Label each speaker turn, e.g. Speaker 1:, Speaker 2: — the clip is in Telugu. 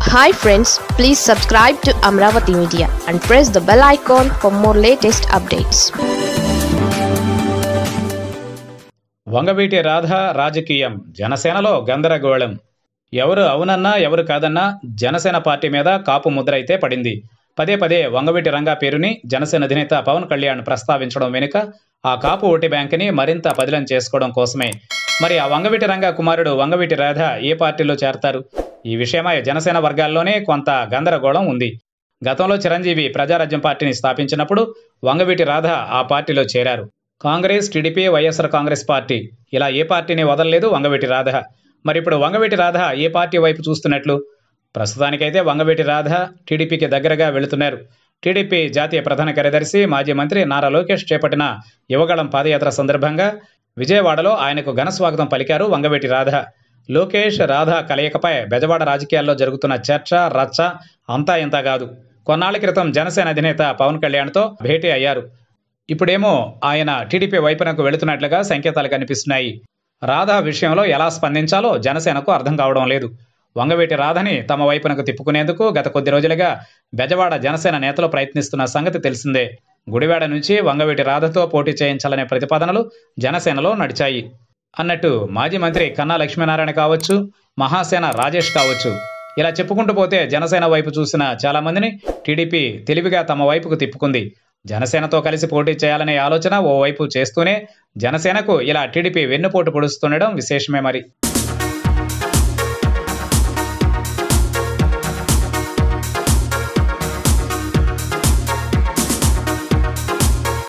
Speaker 1: hi friends please subscribe to Amaravati media and press the bell icon for more latest updates
Speaker 2: Vangaveeti Radha రాజకీయం జనసేనలో గందరగోళం ఎవరు అవునన్నా ఎవరు కాదన్నా జనసేన పార్టీ మీద కాపు ముద్ర అయితే పడింది పదే పదే వంగవీటి రంగా పేరుని జనసేన అధినేత పవన్ కళ్యాణ్ ప్రస్తావించడం వెనుక ఆ కాపు ఓటు బ్యాంకుని మరింత పదిలం చేసుకోవడం కోసమే మరి ఆ వంగవీటి రంగా కుమారుడు వంగవీటి రాధ ఏ పార్టీలో చేరతారు ఈ విషయమై జనసేన వర్గాల్లోనే కొంత గందరగోళం ఉంది గతంలో చిరంజీవి ప్రజారాజ్యం పార్టీని స్థాపించినప్పుడు వంగవీటి రాధ ఆ పార్టీలో చేరారు కాంగ్రెస్ టీడీపీ వైఎస్ఆర్ కాంగ్రెస్ పార్టీ ఇలా ఏ పార్టీని వదలలేదు వంగవీటి రాధ మరి ఇప్పుడు వంగవీటి రాధ ఏ పార్టీ వైపు చూస్తున్నట్లు ప్రస్తుతానికైతే వంగవీటి రాధ టీడీపీకి దగ్గరగా వెళుతున్నారు టీడీపీ జాతీయ ప్రధాన కార్యదర్శి మాజీ మంత్రి నారా లోకేష్ చేపట్టిన యువగళం పాదయాత్ర సందర్భంగా విజయవాడలో ఆయనకు ఘన స్వాగతం పలికారు వంగవీటి రాధ లోకేష్ రాధ కలయికపై బెజవాడ రాజకీయాల్లో జరుగుతున్న చర్చ రచ్చ అంతా ఇంత కాదు కొన్నాళ్ల క్రితం జనసేన అధినేత పవన్ కళ్యాణ్తో భేటీ అయ్యారు ఇప్పుడేమో ఆయన టీడీపీ వైపునకు వెళుతున్నట్లుగా సంకేతాలు కనిపిస్తున్నాయి రాధా విషయంలో ఎలా స్పందించాలో జనసేనకు అర్థం కావడం లేదు వంగవీటి రాధని తమ వైపునకు తిప్పుకునేందుకు గత కొద్ది రోజులుగా బెజవాడ జనసేన నేతలు ప్రయత్నిస్తున్న సంగతి తెలిసిందే గుడివాడ నుంచి వంగవీటి రాధతో పోటీ చేయించాలనే ప్రతిపాదనలు జనసేనలో నడిచాయి అన్నట్టు మాజీ మంత్రి కన్నా లక్ష్మీనారాయణ కావచ్చు మహాసేన రాజేష్ కావచ్చు ఇలా చెప్పుకుంటూ పోతే జనసేన వైపు చూసిన చాలా మందిని టీడీపీ తెలివిగా తమ వైపుకు తిప్పుకుంది జనసేనతో కలిసి పోటీ చేయాలనే ఆలోచన ఓవైపు చేస్తూనే జనసేనకు ఇలా టీడీపీ వెన్నుపోటు పొడుస్తుండడం విశేషమే మరి